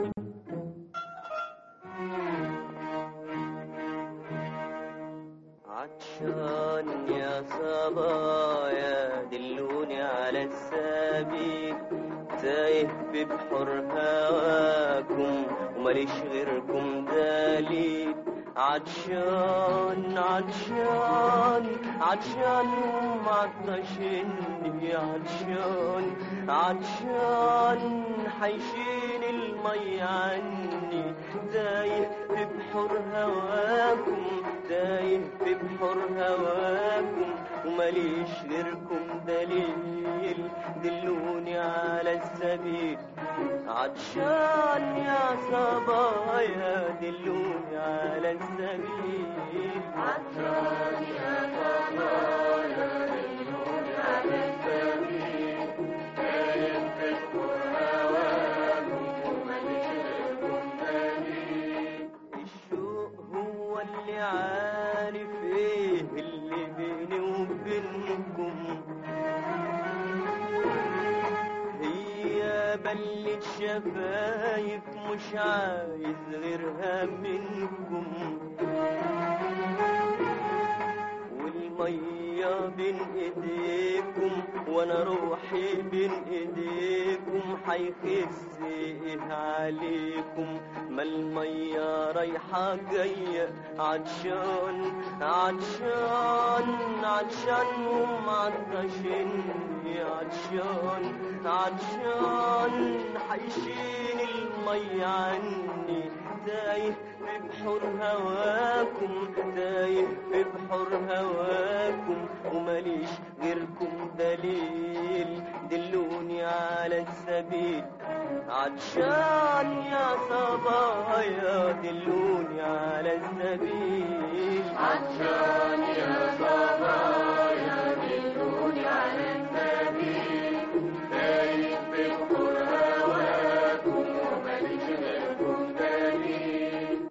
عطشان يا صبايا دلوني على السبيل تايه في بحر هواكم ومليش غيركم دليل عطشان عطشان عطشان ومعطشني عطشان عطشان حيشيل المي عني تايه في بحر هواكم تايه في بحر هواكم ومليش غيركم دليل دلوني على السبيل عطشان يا صبايا دلوني على السبيل عطشان يا صبايا دلوني على السبيل تايه في بحر هواكم ومليش غيركم دليل الشوق هو اللي عارف ايه اللي بيني وبينكم هي بلة شفايف مش عايز غيرها منكم والمية بين ايديكم وانا روحي بين ايديكم حيخس ايه عليكم ما المية رايحة جاية عطشان عطشان عطشان ومعطشني عطشان عطشان حيشيل المي عني تايه في بحر هواكم تايه في بحر هواكم ومليش غيركم دليل دلوني على السبيل عطشان يا صبايا دلوني على السبيل عطشان يا صبايا دلوني على السبيل تايه في بحر هواكم ومليش غيركم دليل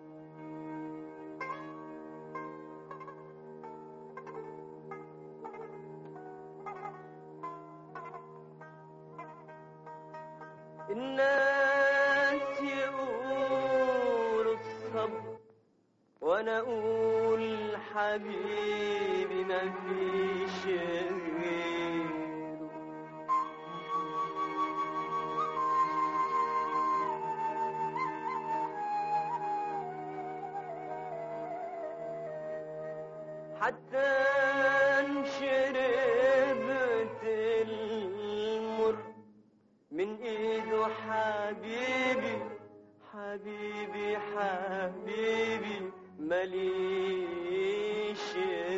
الناس يقولوا الصبر وانا اقول حبيبي ما فيش غيره حتى إن شربت المر من ايده حبيبي حبيبي حبيبي ماليش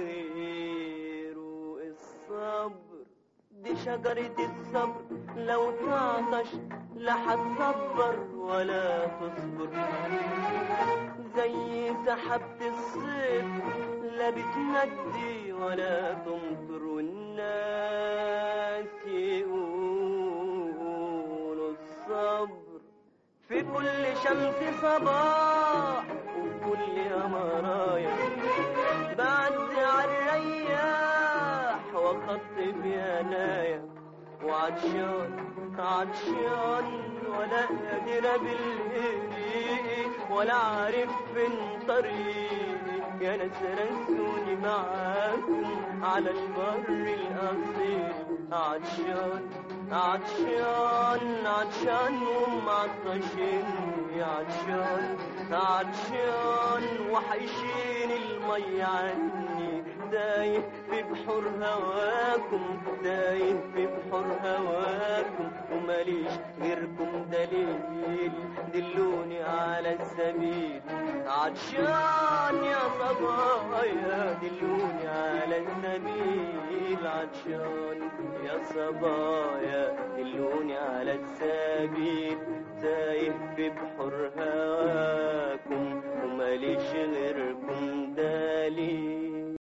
غيره الصبر دي شجرة الصبر لو تعطش لا هتصبر ولا تصبر زي سحبة الصيف لا بتندي ولا تمطر والناس يقولوا الصبر في كل شمس صباح وفي كل أمرايا بعد عالرياح وخطف ينايا وعطشان عطشان ولا قادر بالإيدي ولا عارف فين طريقي يا ناس رسوني معاكم على شبر الأصيل عطشان عطشان عطشان ومعطشني عطشان عطشان وحيشين المي عني تايه في بحر هواكم تايه في بحر هواكم وماليش غيركم دليل دلوني على السبيل عطشان يا صبايا دلوني على السبيل عطشان يا صبايا دلوني على السبيل تايه في بحر هواكم وماليش غير